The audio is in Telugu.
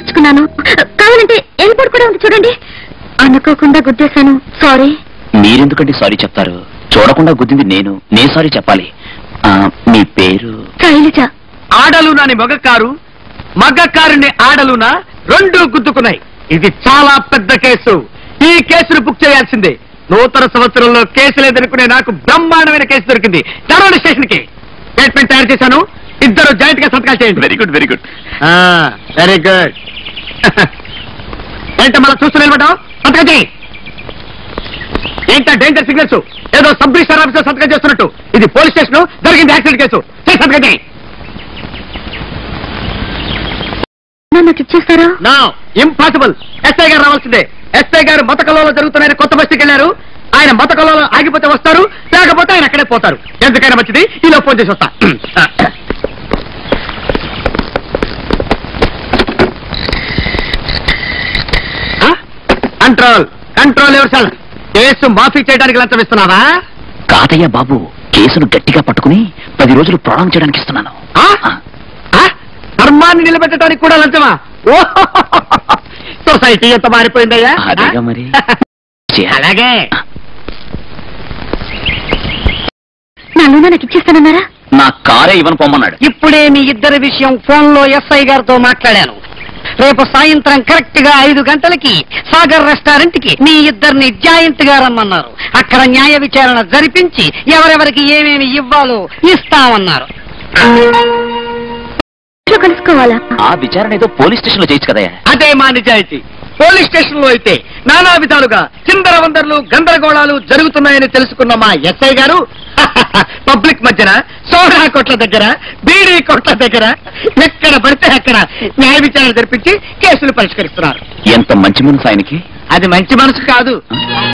తప్పించుకున్నాను కావాలంటే ఎయిర్పోర్ట్ కూడా ఉంది చూడండి అనుకోకుండా గుద్దేశాను సారీ మీరెందుకంటే సారీ చెప్తారు చూడకుండా గుద్దింది నేను నే సారీ చెప్పాలి ఆ, మీ పేరు శైలజ ఆడలునాని మగ కారు మగ కారుని ఆడలునా రెండు గుద్దుకున్నాయి ఇది చాలా పెద్ద కేసు ఈ కేసును బుక్ చేయాల్సిందే నూతన సంవత్సరంలో కేసు లేదనుకునే నాకు బ్రహ్మాండమైన కేసు దొరికింది తెరవండి స్టేషన్ కి స్టేట్మెంట్ తయారు చేశాను ఇద్దరు జాయింట్ గా సంతకాలు చేయండి very good very good very good ఏంటో మళ్ళీ చూస్తూ నిలబడ్డావు సంతకం చేయి ఏంటో డేంజర్ సిగ్నల్స్ ఏదో సబ్ రిజిస్టర్ ఆఫీసర్ సంతకం చేస్తున్నట్టు ఇది పోలీస్ స్టేషన్ జరిగింది యాక్సిడెంట్ కేసు చేయి సంతకం చేయి నాకు ఇచ్చేస్తారా నా ఇంపాసిబుల్ ఎస్ఐ గారు రావాల్సిందే ఎస్ఐ గారు మత కళలో జరుగుతున్నాయని కొత్త బస్తీకి వెళ్ళారు ఆయన మత కళలో ఆగిపోతే వస్తారు లేకపోతే ఆయన అక్కడే పోతారు ఎందుకైనా మంచిది ఈలో ఫోన్ చేసి వస్తా కంట్రోల్ కంట్రోల్ ఎవరు సార్ కేసు మాఫీ చేయడానికి లంచం ఇస్తున్నావా కాదయ్య బాబు కేసును గట్టిగా పట్టుకుని పది రోజులు ప్రాణం చేయడానికి ఇస్తున్నాను ఆ? ఆ, ఆ? ధర్మాన్ని నిలబెట్టడానికి కూడా లంచమా ఓ సొసైటీ ఎంత మారిపోయిందయ్యా అదేగా మరి చేయాలి. అలాగే నన్ను నాకు ఇచ్చేస్తానన్నారా నా కారే ఇవ్వను పొమ్మన్నాడు ఇప్పుడే మీ ఇద్దరి విషయం ఫోన్ లో ఎస్ఐ గారితో మాట్లాడాను రేపు సాయంత్రం కరెక్ట్ గా ఐదు గంటలకి సాగర్ రెస్టారెంట్ కి మీ ఇద్దరిని జాయింట్ గా రమ్మన్నారు అక్కడ న్యాయ విచారణ జరిపించి ఎవరెవరికి ఏమేమి ఇవ్వాలో ఇస్తామన్నారు ఇంట్లో కలుసుకోవాలా ఆ విచారణ ఏదో పోలీస్ స్టేషన్ లో చేయొచ్చు కదయ్యా అదే మా నిజాయితీ పోలీస్ స్టేషన్ లో అయితే నానా విధాలుగా చిందర వందర్లు గందరగోళాలు జరుగుతున్నాయని తెలుసుకున్న మా ఎస్ఐ గారు పబ్లిక్ మధ్యన సోడా కొట్ల దగ్గర బీడీ కొట్ల దగ్గర ఎక్కడ పడితే అక్కడ న్యాయ విచారణ జరిపించి కేసులు పరిష్కరిస్తున్నారు ఎంత మంచి మనసు ఆయనకి అది మంచి మనసు కాదు